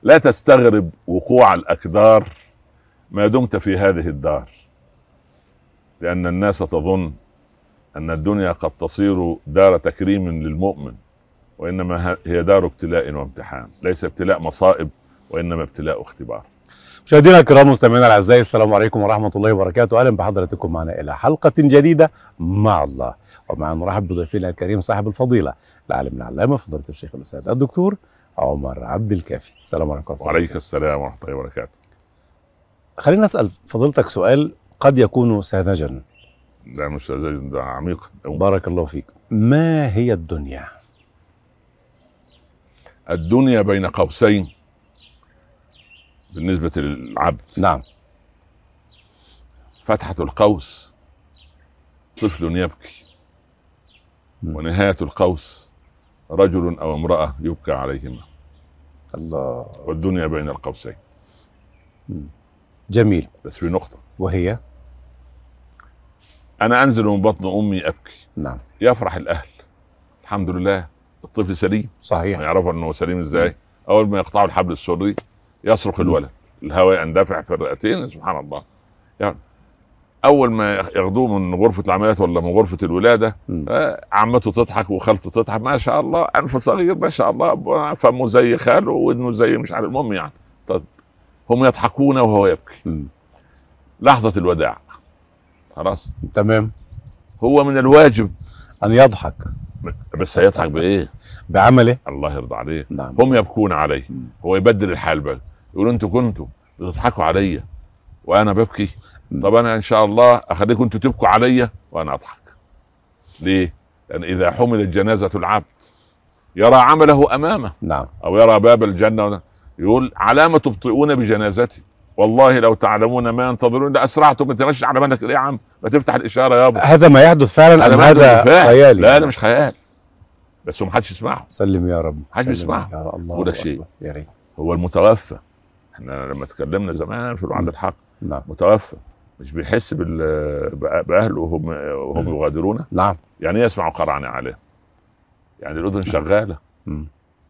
لا تستغرب وقوع الاكدار ما دمت في هذه الدار لان الناس تظن ان الدنيا قد تصير دار تكريم للمؤمن وانما هي دار ابتلاء وامتحان ليس ابتلاء مصائب وانما ابتلاء اختبار مشاهدينا الكرام مستمعينا الاعزاء السلام عليكم ورحمه الله وبركاته اهلا بحضراتكم معنا الى حلقه جديده مع الله ومع نرحب بضيفنا الكريم صاحب الفضيله العالم العلامه فضيله الشيخ الاستاذ الدكتور عمر عبد الكافي السلام عليكم ورحمه الله وعليك السلام ورحمه الله وبركاته خلينا نسال فضيلتك سؤال قد يكون ساذجا ده مش ده عميق أوي. بارك الله فيك ما هي الدنيا الدنيا بين قوسين بالنسبة للعبد نعم فتحة القوس طفل يبكي مم. ونهاية القوس رجل أو امرأة يبكى عليهما الله والدنيا بين القوسين جميل بس في نقطة وهي أنا أنزل من بطن أمي أبكي نعم يفرح الأهل الحمد لله الطفل سليم صحيح يعرفوا أنه سليم إزاي أول ما يقطعوا الحبل السري يصرخ الولد الهواء يندفع في الرئتين سبحان الله يعني اول ما ياخدوه من غرفه العمليات ولا من غرفه الولاده مم. آه، عمته تضحك وخالته تضحك ما شاء الله انف صغير ما شاء الله فمه زي خاله وودنه زي مش عارف المهم يعني طيب هم يضحكون وهو يبكي مم. لحظه الوداع خلاص تمام هو من الواجب ان يضحك بس هيضحك بايه؟ بعمله الله يرضى عليه نعم هم يبكون عليه مم. هو يبدل الحال بقى يقول انتوا كنتوا بتضحكوا عليا وانا ببكي مم. طب انا ان شاء الله اخليكم انتوا تبكوا عليا وانا اضحك ليه؟ لان اذا حملت جنازه العبد يرى عمله امامه نعم او يرى باب الجنه يقول علامه تبطئون بجنازتي والله لو تعلمون ما ينتظرون لاسرعتم ما تمشي على بالك ليه يا عم ما تفتح الاشاره يابا هذا ما يحدث فعلا ام ما عنده هذا كفاية. خيالي لا لا مش خيال بس هو محدش يسمعه سلم يا رب حد سلم بيسمعه. يا الله أقول لك أكبر. شيء. يا ريت هو المتوفى احنا لما تكلمنا زمان في الوعد الحق نعم متوفى مش بيحس بال بأ- باهله وهم وهم يغادرونه نعم يعني إيه يسمع قرعن عليه يعني الاذن شغاله مم.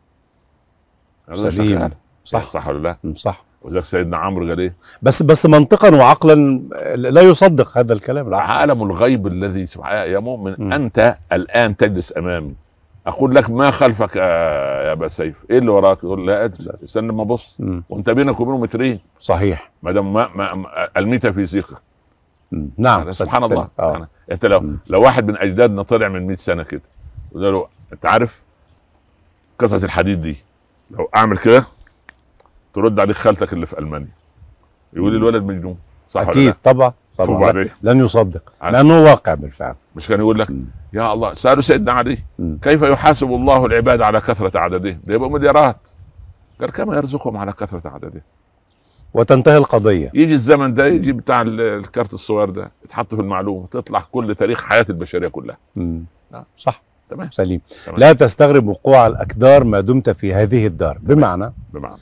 الأذن سليم. شغالة. صح صح ولا لا؟ مم. صح وذلك سيدنا عمرو قال ايه؟ بس بس منطقا وعقلا لا يصدق هذا الكلام لا عالم الغيب الذي سبحانه يا مؤمن مم. انت الان تجلس امامي اقول لك ما خلفك يا يا ابا سيف ايه اللي وراك يقول لا ادري لا. استنى ما ابص مم. وانت بينك وبينه مترين صحيح ما دام ما, ما, ما الميتافيزيقا مم. نعم يعني سبحان سلم. الله اه يعني انت لو مم. لو واحد من اجدادنا طلع من 100 سنه كده وقال له انت عارف قطعه الحديد دي لو اعمل كده ترد عليك خالتك اللي في المانيا يقول لي الولد مجنون صح ولا اكيد لا؟ طبعا طبعا لا. وبعدين لن يصدق عن- لانه واقع بالفعل مش كان يقول لك مم. يا الله سالوا سيدنا علي مم. كيف يحاسب الله العباد على كثره عددهم؟ ده يبقوا مليارات قال كما يرزقهم على كثره عددهم وتنتهي القضيه يجي الزمن ده يجي بتاع ال- الكارت الصغير ده يتحط في المعلومه تطلع كل تاريخ حياه البشريه كلها مم. نعم. صح تمام سليم تمام. لا تستغرب وقوع الاكدار ما دمت في هذه الدار بمعنى بمعنى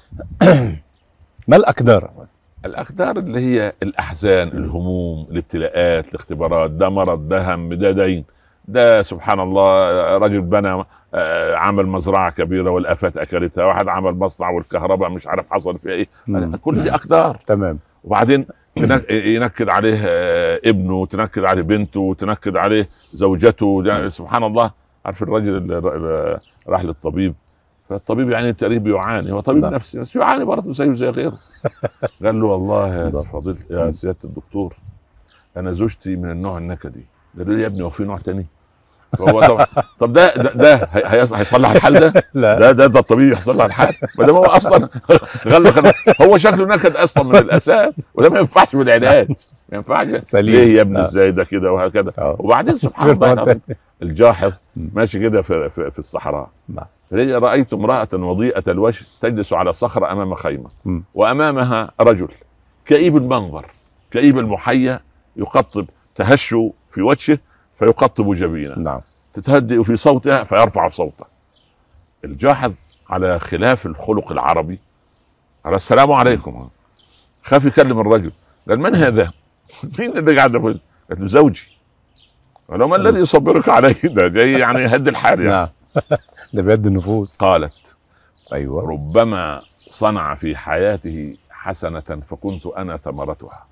ما الاكدار الاقدار اللي هي الاحزان الهموم الابتلاءات الاختبارات ده مرض ده هم ده دين ده سبحان الله رجل بنى آه، عمل مزرعه كبيره والافات اكلتها واحد عمل مصنع والكهرباء مش عارف حصل فيها ايه مم. كل دي اقدار تمام وبعدين تنك- ينكد عليه آه، ابنه وتنكد عليه بنته وتنكد عليه زوجته ده سبحان الله عارف الراجل اللي اللي راح للطبيب فالطبيب يعني تقريبا بيعاني هو طبيب نعم. نفسي بس يعاني برضه زيه زي غيره قال له والله يا نعم. فضيلة يا سياده الدكتور انا زوجتي من النوع النكدي قال له يا ابني هو في نوع تاني فهو طب, طب ده ده, ده هي- هيص- هيصلح الحال ده لا ده ده ده الطبيب يحصل الحال ما دام هو اصلا غلق هو شكله نكد اصلا من الاساس وده ما ينفعش بالعلاج ما ينفعش سليم. ليه يا ابني آه. ازاي ده كده وهكذا آه. وبعدين سبحان في الله نوع العظيم، الجاحظ مم. ماشي كده في, في, في الصحراء نعم. رايت امراه وضيئه الوجه تجلس على صخره امام خيمه مم. وامامها رجل كئيب المنظر كئيب المحيا يقطب تهشوا في وجهه فيقطب جبينه نعم تتهدئ في صوتها فيرفع صوته الجاحظ على خلاف الخلق العربي على السلام عليكم خاف يكلم الرجل قال من هذا؟ مين اللي قاعد في قالت له زوجي قال له ما الذي يصبرك عليه ده جاي يعني يهدي الحال يعني نعم ده بيد النفوس قالت ايوه ربما صنع في حياته حسنه فكنت انا ثمرتها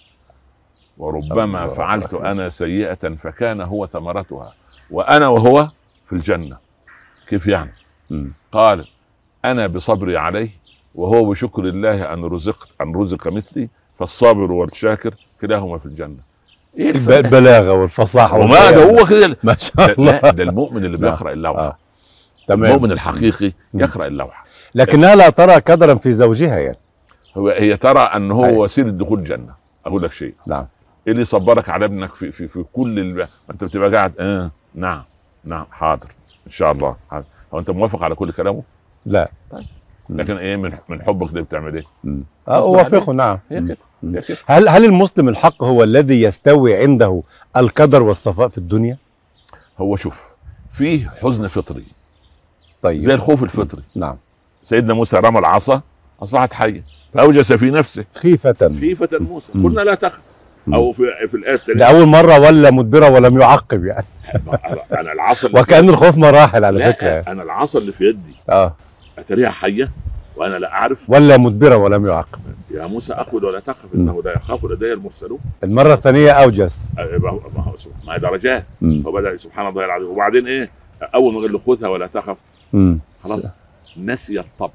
وربما الله فعلت أكبر. انا سيئه فكان هو ثمرتها وانا وهو في الجنه كيف يعني مم. قال انا بصبري عليه وهو بشكر الله ان رزقت ان رزق مثلي فالصابر والشاكر كلاهما في الجنه ايه الب- الفرق؟ البلاغه والفصاحه وما ده والبيان. هو كده ما ده شاء الله لا ده المؤمن اللي نعم. بيقرا اللوحه آه. تمام المؤمن الحقيقي مم. يقرا اللوحه لكنها لا ترى كدرا في زوجها يعني هو هي ترى ان هو أيوة. وسيله دخول الجنه اقول لك شيء نعم ايه اللي يصبرك على ابنك في في في كل ال... ما انت بتبقى قاعد اه نعم نعم حاضر ان شاء الله حاضر. هو انت موافق على كل كلامه لا مم. لكن ايه من من حبك ليه بتعمل ايه مم. آه، غصب عليك. اوافقه نعم هي مم. كده مم. هي كده هل هل المسلم الحق هو الذي يستوي عنده القدر والصفاء في الدنيا؟ هو شوف فيه حزن فطري طيب زي الخوف الفطري نعم سيدنا موسى رمى العصا اصبحت حيه فاوجس في نفسه خيفة خيفة موسى مم. قلنا لا تخف مم. او في في الايه ده الثانيه أول مرة ولا مدبرة ولم يعقب يعني انا العصا اللي وكأن الخوف مراحل على لا فكرة يعني. انا العصا اللي في يدي اه اتريها حيه وانا لا اعرف ولا مدبرة ولم يعقب يا موسى اقبل ولا تخف مم. انه لا يخاف لدي المرسلون المرة الثانية أوجس أه، ما هو- ما هو- ما هي درجات مم. فبدا سبحان الله العظيم وبعدين ايه اول ما قال له خذها ولا تخف مم. خلاص نسي الطبع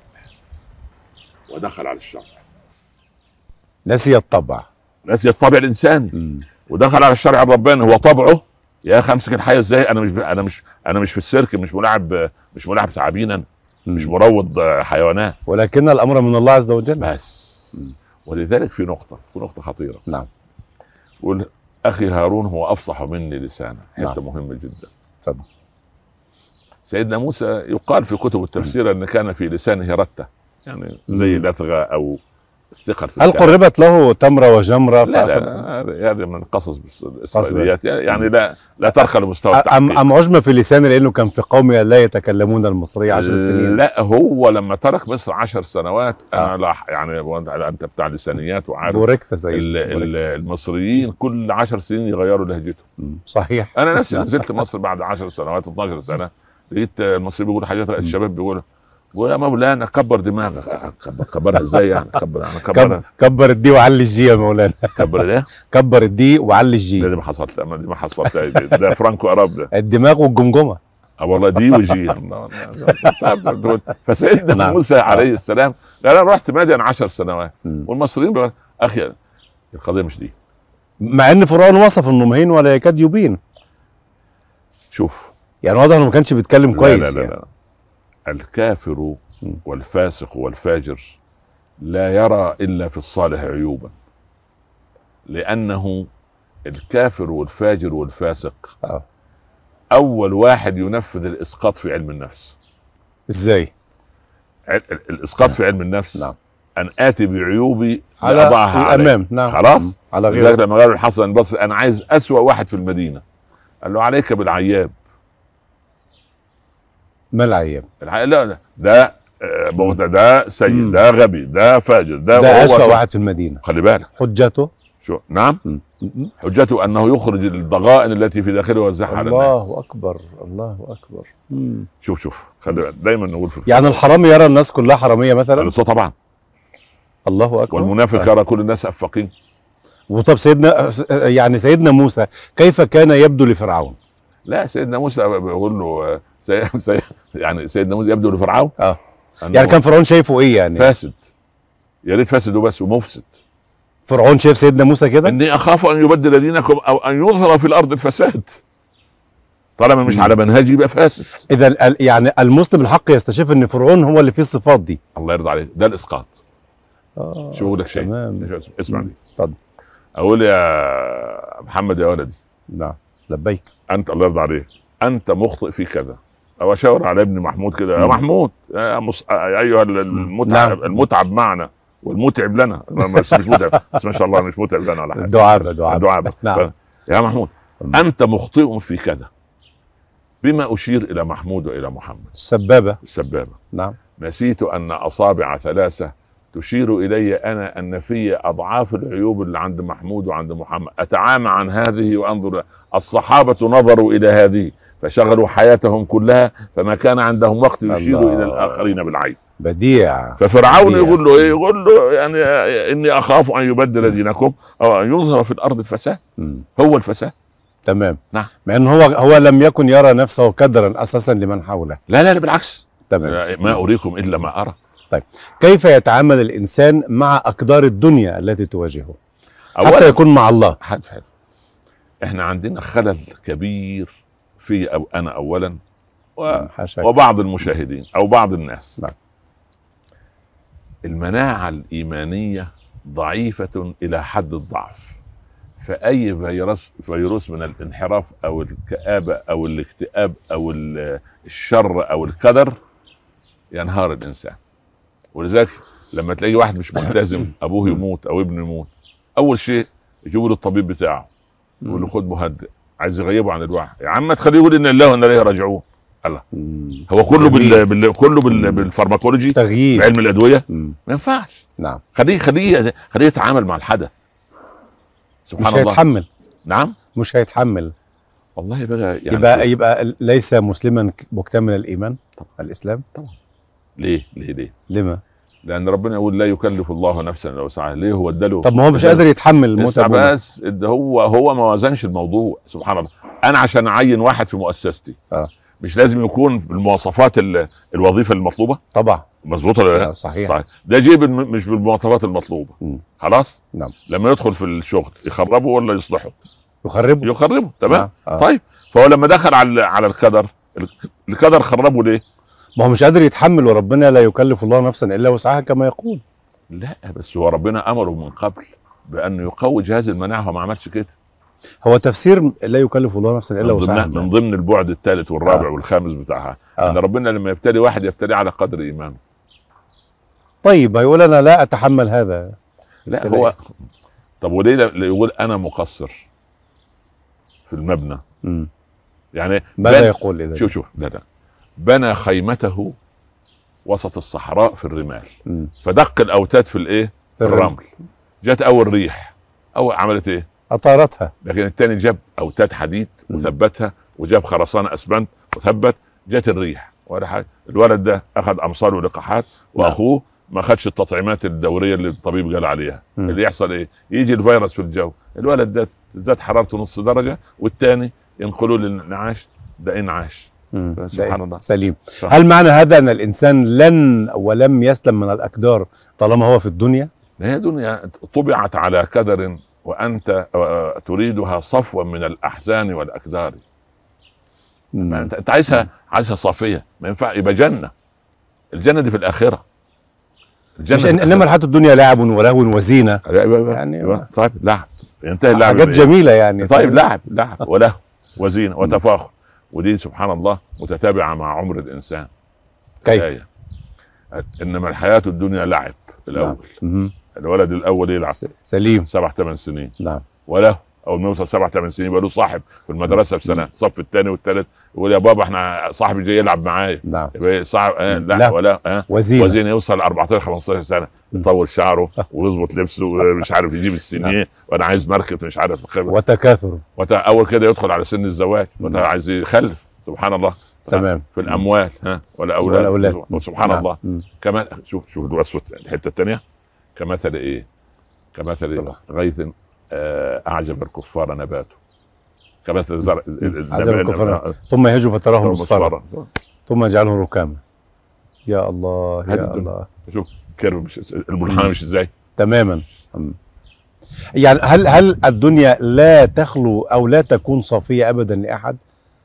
ودخل على الشرع نسي الطبع نسي الطبع الانساني مم. ودخل على الشرع الرباني هو طبعه يا اخي امسك الحيه ازاي انا مش ب... انا مش انا مش في السيرك مش ملاعب مش ملاعب ثعابين أنا، مش مم. مروض آه، حيوانات ولكن الأمر من الله عز وجل بس مم. ولذلك في نقطه في نقطه خطيره نعم يقول اخي هارون هو افصح مني لسانا حته نعم. مهمه جدا اتفضل سيدنا موسى يقال في كتب التفسير ان كان في لسانه رته يعني زي مم. لثغه او ثقل في هل الكلام. قربت له تمرة وجمرة لا فأخذ- لا هذه هذه من قصص الاسرائيليات يعني لا لا ترقى لمستوى أم التحقيق أم عجم في لسانه لأنه كان في قومه لا يتكلمون المصرية عشر سنين لا هو لما ترك مصر عشر سنوات انا آه. لا يعني وانت انت بتاع لسانيات وعارف بوركت سيد ال- بوركت. ال- المسريين كل عشر سنين يغيروا لهجتهم مم. صحيح انا نفسي نزلت مصر بعد 10 سنوات 12 سنه لقيت المصريين بيقولوا حاجات الشباب بيقولوا بيقول يا مولانا كبر دماغك كبر كبرها ازاي يعني كبر انا كب... كبرها كبر الدي وعلي الجي يا مولانا كبر ايه؟ كبر الدي وعلي لا الجي دي ما حصلت لا دي ما حصلت ده, ده فرانكو اراب ده الدماغ والجمجمه اه والله دي وجي فسيدنا نعم. موسى عليه السلام قال انا رحت مدين 10 سنوات مم. والمصريين بيقولوا اخي القضيه مش دي مع ان فرعون وصف انه مهين ولا يكاد يبين شوف يعني واضح انه ما كانش بيتكلم كويس لا لا لا, يعني. لا. الكافر مم. والفاسق والفاجر لا يرى الا في الصالح عيوبا لانه الكافر والفاجر والفاسق آه. اول واحد ينفذ الاسقاط في علم النفس ازاي ال- ال- الاسقاط في علم النفس نعم. ان اتي بعيوبي على لأضعها عليه. الامام نعم خلاص؟ مم. على لذلك غير لما قالوا الحسن البصري انا عايز اسوأ واحد في المدينه قال له عليك بالعياب ما العيب الحقيقة لا ده ده آه، بغض- ده سيء مم. ده غبي ده فاجر ده, ده وهو اسوأ شو- واحد في المدينه خلي بالك حجته شو نعم مم. مم. حجته انه يخرج الضغائن التي في داخله ويوزعها على الله الناس اكبر الله اكبر مم. شوف شوف خلي بالك دايما نقول في يعني الحرامي يرى الناس كلها حراميه مثلا الصوت طبعا الله اكبر والمنافق يرى كل الناس افاقين وطب سيدنا يعني سيدنا موسى كيف كان يبدو لفرعون لا سيدنا موسى بيقول له آه، سي... سي... يعني سيدنا موسى يبدو لفرعون اه أنه يعني كان فرعون شايفه ايه يعني فاسد يا ريت فاسد وبس ومفسد فرعون شايف سيدنا موسى كده اني اخاف ان يبدل دينكم او ان يظهر في الارض الفساد طالما مش مم. على منهجي يبقى فاسد اذا ال- يعني المسلم الحق يستشف ان فرعون هو اللي فيه الصفات دي الله يرضى عليك ده الاسقاط اه شو اقول لك شيء تمام اسمع مم. لي اتفضل اقول يا محمد يا ولدي نعم لبيك انت الله يرضى عليك انت مخطئ في كذا او اشاور على ابن محمود كده يا مم. محمود يا مص... ايها المتعب نعم. المتعب معنا والمتعب لنا بس مش متعب بس ما شاء الله مش متعب لنا ولا حاجه دعابه دعابه دعابة نعم يا محمود مم. انت مخطئ في كذا بما اشير الى محمود والى محمد السبابه السبابه نعم نسيت ان اصابع ثلاثه تشير الي انا ان في اضعاف العيوب اللي عند محمود وعند محمد اتعامى عن هذه وانظر الصحابه نظروا الى هذه فشغلوا حياتهم كلها فما كان عندهم وقت يشير الله. الى الاخرين بالعين بديع ففرعون بديع. يقول له ايه يقول له يعني اني اخاف ان يبدل دينكم او ان يظهر في الارض الفساد مم. هو الفساد تمام نعم. مع ان هو هو لم يكن يرى نفسه قدرا اساسا لمن حوله لا لا لا بالعكس تمام ما اريكم الا ما ارى كيف يتعامل الانسان مع اقدار الدنيا التي تواجهه حتى اولا يكون مع الله حاجة حلوة. احنا عندنا خلل كبير في أو انا اولا و... حاشاك وبعض المشاهدين او بعض الناس نعم. المناعه الايمانيه ضعيفه الى حد الضعف فاي فيروس فيروس من الانحراف او الكابه او الاكتئاب او ال- الشر او القدر ينهار الانسان ولذلك لما تلاقي واحد مش ملتزم ابوه يموت او ابنه يموت اول شيء يجيبوا له الطبيب بتاعه يقول له خد مهدئ عايز يغيبه عن الوعي يا عم ما تخليه يقول ان الله وانا اليه راجعون مم. هو كله جميل. بال... بال... كله بال... مم. بالفارماكولوجي تغيير بعلم الادويه مم. ما ينفعش نعم خليه خليه خليه يتعامل مع الحدث مش سبحان الله هيتحمل نعم مش هيتحمل والله بقى يعني يبقى يبقى ليس مسلما مكتمل الايمان طبعا. الاسلام ليه ليه ليه لما لان ربنا يقول لا يكلف الله نفسا الا وسعها ليه هو اداله طب ما هو مش اداله- قادر يتحمل الموت اسمع أبونا. بس ده هو هو ما وزنش الموضوع سبحان الله انا عشان اعين واحد في مؤسستي آه. مش لازم يكون بالمواصفات ال... الوظيفه المطلوبه طبعا مظبوطه ولا لا لا، صحيح طيب ده جه بالم- مش بالمواصفات المطلوبه مم. خلاص نعم لما يدخل في الشغل يخربه ولا يصلحه يخربه يخربه تمام نعم. آه. طيب فهو لما دخل على على القدر القدر خربه ليه ما هو مش قادر يتحمل وربنا لا يكلف الله نفسا الا وسعها كما يقول لا بس هو ربنا امره من قبل بانه يقوي جهاز المناعه هو ما عملش كده هو تفسير لا يكلف الله نفسا الا من وسعها ضمن, من ضمن البعد الثالث والرابع آه. والخامس بتاعها آه. ان ربنا لما يبتلي واحد يبتلي على قدر ايمانه طيب هيقول انا لا اتحمل هذا لا تلاقي. هو طب وليه لا- يقول انا مقصر في المبنى مم. يعني ماذا بن- يقول اذا شوف شوف لا لا بنى خيمته وسط الصحراء في الرمال مم. فدق الاوتاد في الايه في الرمل. الرمل جت اول ريح اول عملت ايه اطارتها لكن الثاني جاب اوتاد حديد مم. وثبتها وجاب خرسانه اسمنت وثبت جت الريح ولا حاجه الولد ده اخذ امصار ولقاحات واخوه ما اخذش التطعيمات الدوريه اللي الطبيب قال عليها مم. اللي يحصل ايه يجي الفيروس في الجو الولد ده زاد حرارته نص درجه والثاني ينقلوه للانعاش ده انعاش مم. سبحان ده الله. سليم صح. هل معنى هذا ان الانسان لن ولم يسلم من الاقدار طالما هو في الدنيا هي دنيا طبعت على قدر وانت آه، تريدها صفوا من الاحزان والاكدار ما مم. انت انت عايزها عايزها صافيه ما ينفع يبقى جنه الجنه دي في الاخره الجنه مش في إن الآخرة. انما الحياه الدنيا لعب ولهو وزينه يعني يعني- طيب لعب ينتهي اللعب حاجات بإيه؟ جميله يعني طيب لعب لعب وله وزينه وتفاخر ودي سبحان الله متتابعه مع عمر الانسان كيف آية. انما الحياه الدنيا لعب الاول مم. الولد الاول يلعب س- سليم سبع ثمان سنين نعم وله اول ما يوصل سبع ثمان سنين يبقى له صاحب في المدرسه في سنه الصف الثاني والثالث يقول يا بابا احنا صاحبي جاي يلعب معايا نعم يبقى صاحب آه لا, لا. ولا آه وزينه وزين يوصل 14 15 سنه يطول شعره ويظبط لبسه مش عارف يجيب السنيه وانا عايز مركب مش عارف خبر. وتكاثر وت- اول كده يدخل على سن الزواج وت- عايز يخلف سبحان الله تمام في الاموال ها والاولاد والأولاد. وسبحان نعم. الله مم. كما شوف شوف الوصف الحته الثانيه كمثل ايه؟ كمثل طبعا. غيث آه، اعجب الكفار نباته كمثل زرع أعجب الكفار ثم يهج فتراه مصفرا مصفرا ثم يجعله ركاما يا الله هذه يا الدنيا. الله شوف كيرف مش المنحنى مش ازاي؟ تماما مم. يعني هل هل الدنيا لا تخلو او لا تكون صافيه ابدا لاحد؟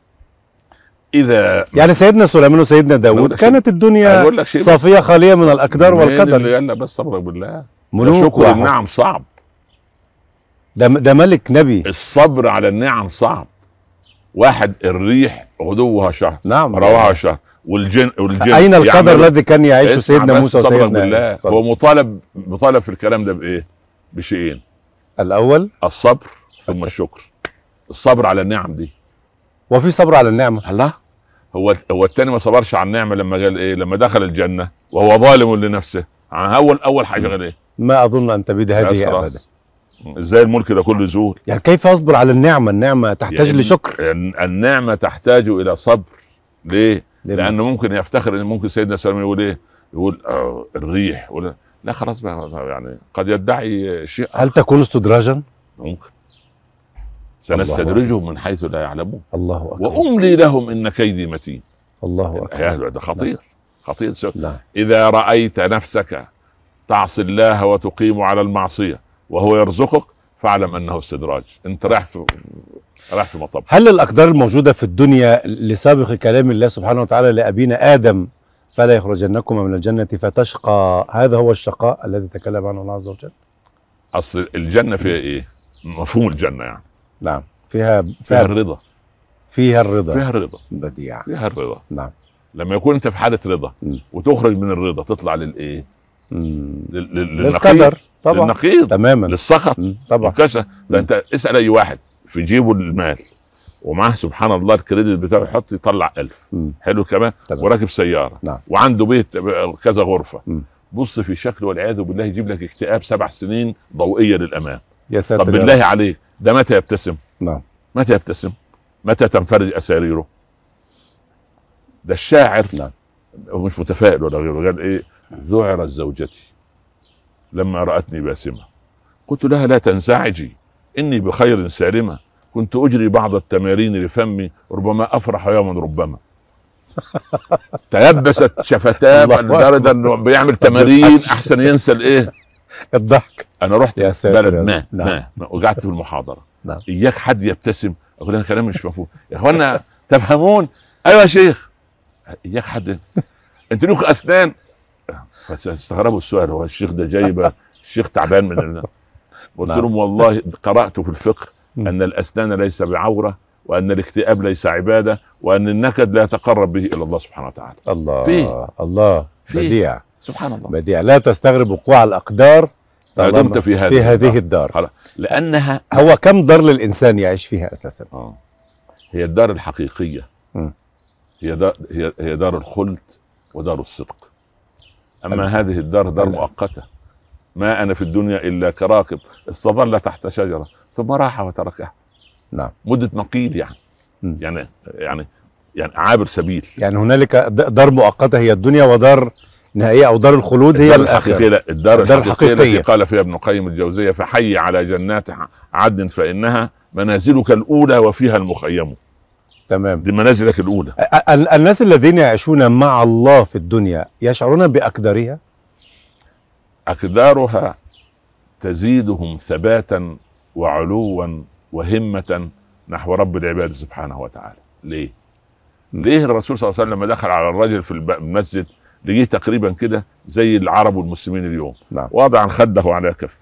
اذا يعني سيدنا سليمان وسيدنا أقول داود لك كانت الدنيا اقول لك شيء بس. صافيه خاليه من الاقدار مين اللي والقدر قال لك بس صبرك بالله ملوك شكر وح- النعم صعب ده ده ملك نبي الصبر على النعم صعب واحد الريح غدوها شهر نعم رواها شهر والجن والجن اين القدر يعملوا- الذي كان يعيشه اسمع سيدنا بس موسى صبرك وسيدنا بالله اتفضل. هو مطالب مطالب في الكلام ده بايه؟ بشيئين الاول الصبر ثم الشكر الصبر على النعم دي وفي صبر على النعمه الله هو هو التاني ما صبرش على النعمه لما قال ايه لما دخل الجنه وهو ظالم لنفسه اول اول حاجه قال ايه ما اظن ان تبيد هذه بس ابدا خلاص. ازاي الملك ده كله يزول يعني كيف اصبر على النعمه النعمه تحتاج يعني لشكر الن- النعمه تحتاج الى صبر ليه لما- لانه ممكن يفتخر ان ممكن سيدنا سليمان يقول ايه يقول آه الريح ولا لا خلاص بقى يعني قد يدعي شيء هل تكون استدراجا؟ ممكن سنستدرجهم من حيث لا يعلمون الله اكبر واملي لهم ان كيدي متين الله اكبر يا ده خطير خطير سو- نعم اذا رايت نفسك تعصي الله وتقيم على المعصيه وهو يرزقك فاعلم انه استدراج انت رايح في رايح في مطب هل الاقدار الموجوده في الدنيا لسابق كلام الله سبحانه وتعالى لابينا ادم فلا يخرجنكما من الجنه فتشقى هذا هو الشقاء الذي تكلم عنه الله عز وجل اصل الجنه فيها ايه؟ مفهوم الجنه يعني نعم فيها فيها فيها, الرضا فيها الرضا فيها الرضا بديع فيها الرضا نعم لما يكون انت في حاله رضا مم. وتخرج من الرضا تطلع للايه؟ مم. لل- لل- للنقيض للقدر طبعا للنقيض تماما للسخط مم. طبعا والكسل مم. ده انت اسال اي واحد في جيبه المال ومعاه سبحان الله الكريدت بتاعه يحط يطلع ألف مم. حلو كمان تمام. وراكب سياره نعم. وعنده بيت كذا غرفه مم. بص في شكله والعياذ بالله يجيب لك اكتئاب سبع سنين ضوئيه للامام يا ساتر طب يا رب. بالله عليك ده متى يبتسم نعم متى يبتسم متى تنفرج اساريره ده الشاعر نعم. هو مش متفائل ولا غيره قال ايه ذعرت زوجتي لما رأتني باسمة قلت لها لا تنزعجي إني بخير سالمة كنت أجري بعض التمارين لفمي ربما أفرح يوما ربما تيبست شفتاه الله لدرجة انه بيعمل تمارين احسن ينسى الايه الضحك انا رحت يا ساتر بلد يا ما رب. نعم. ما, ما وقعدت في المحاضره نعم. اياك حد يبتسم اقول انا كلام مش مفهوم يا اخوانا تفهمون ايوه يا شيخ اياك حد انت ليك اسنان بس استغربوا السؤال هو الشيخ ده جايبه الشيخ تعبان من ال... قلت نعم. لهم والله قرات في الفقه مم. ان الاسنان ليس بعوره وان الاكتئاب ليس عباده وان النكد لا يتقرب به الى الله سبحانه وتعالى الله فيه. الله فيه. بديع سبحان الله بديع لا تستغرب وقوع الاقدار ما طالما دمت في هذه في هذه الدار. الدار خلاص. لانها هو كم دار للانسان يعيش فيها اساسا اه هي الدار الحقيقيه مم. هي دار هي هي دار الخلد ودار الصدق اما ال- هذه الدار دار ال- مؤقته ما انا في الدنيا الا كراكب استظل تحت شجره ثم راح وتركها نعم مده مقيل يعني مم. يعني يعني يعني عابر سبيل يعني هنالك د- دار مؤقته هي الدنيا ودار نهائيه او دار الخلود هي الدار الاخره الحقيقيه لا الدار, الدار الحقيقيه الحقيقية. التي قال فيها ابن قيم الجوزيه فحي على جنات عدن فانها منازلك الاولى وفيها المخيم تمام دي منازلك الاولى ال- ال- الناس الذين يعيشون مع الله في الدنيا يشعرون باقدارها أقدارها تزيدهم ثباتا وعلوا وهمة نحو رب العباد سبحانه وتعالى ليه؟ ليه الرسول صلى الله عليه وسلم لما دخل على الرجل في الب- المسجد لقيه تقريبا كده زي العرب والمسلمين اليوم نعم واضعا خده على كف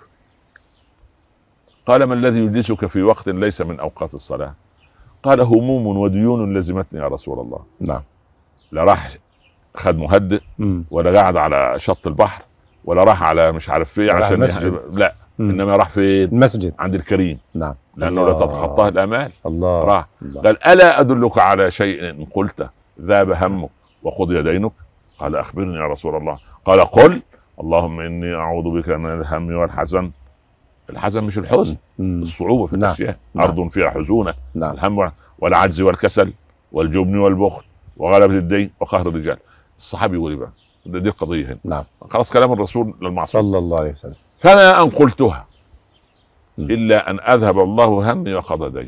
قال ما الذي يجلسك في وقت ليس من أوقات الصلاة قال هموم وديون لزمتني يا رسول الله نعم لا راح خد مهدئ مم. ولا قاعد على شط البحر ولا راح على مش عارف فين راح عشان المسجد. لا مم. انما راح فين المسجد عند الكريم نعم لانه لا الله. تتخطاه الامال الله راح الله. قال الا ادلك على شيء ان قلت ذاب همك وقضي دينك قال اخبرني يا رسول الله قال قل اللهم اني اعوذ بك من الهم والحزن الحزن مش الحزن مم. الصعوبه في نعم. الاشياء نعم. ارض فيها حزونه نعم الهم والعجز والكسل والجبن والبخل وغلبه الدين وقهر الرجال الصحابي يقول إيه بقى ده- دي القضيه هنا نعم خلاص كلام الرسول للمعصوم صلى الله عليه وسلم فما ان قلتها م. الا ان اذهب الله همي وقضى ديني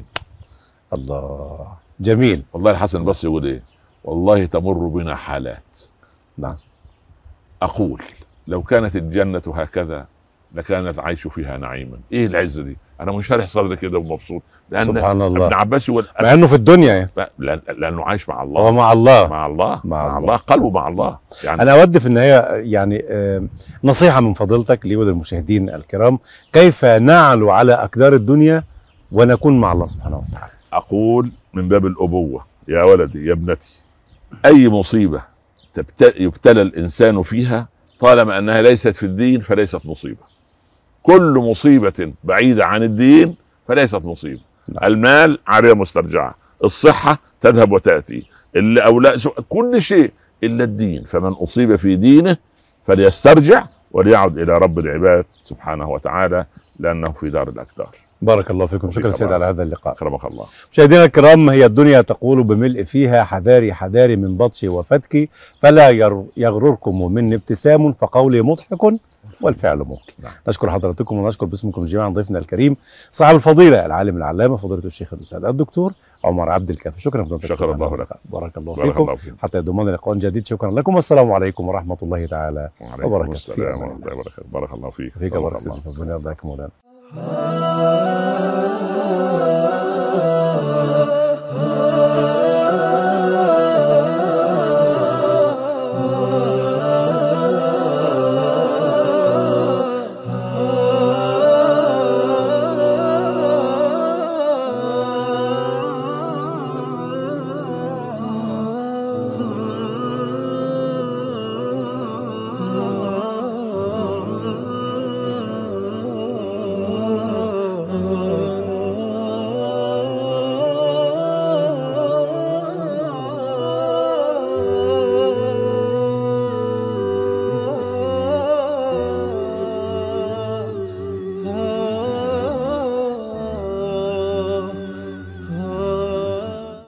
الله جميل والله الحسن بس يقول ايه والله تمر بنا حالات نعم اقول لو كانت الجنه هكذا لكان العيش فيها نعيما ايه العزه دي انا منشرح صدري كده ومبسوط لان سبحان الله ابن عباس يقول مع انه في الدنيا يعني لأن- لانه عايش مع هو الله مع الله مع الله مع مع, الله. الله قلبه مع الله يعني انا اود في النهايه يعني آه، نصيحه من فضيلتك لي وللمشاهدين الكرام كيف نعلو على اقدار الدنيا ونكون مع الله سبحانه وتعالى اقول من باب الابوه يا ولدي يا ابنتي اي مصيبه تبت- يبتلى الانسان فيها طالما انها ليست في الدين فليست مصيبه كل مصيبه بعيده عن الدين فليست مصيبه نعم. المال عاريه مسترجعه الصحه تذهب وتاتي اللي أولا كل شيء الا الدين فمن اصيب في دينه فليسترجع وليعد الى رب العباد سبحانه وتعالى لانه في دار الاقدار بارك الله فيكم شكرا وفيك سيد بارك. على هذا اللقاء اكرمك الله مشاهدينا الكرام هي الدنيا تقول بملء فيها حذاري حذاري من بطشي وفتكي فلا ير- يغرركم مني ابتسام فقولي مضحك والفعل ممكن نعم. نشكر حضراتكم ونشكر باسمكم جميعا ضيفنا الكريم صاحب الفضيله العالم العلامه فضيله الشيخ الاستاذ الدكتور عمر عبد الكافي شكرا فضيله شكر الأستاذ الله عمر. لك. بارك الله بارك فيكم الله فيك حتى يضمن لقاء جديد شكرا لكم والسلام عليكم ورحمه الله تعالى وعليكم وبركاته. في السلام أمان ورحمه الله وبركاته بارك الله فيك فيك سلام بارك الله. سيدي ربنا يرضى عليك مولانا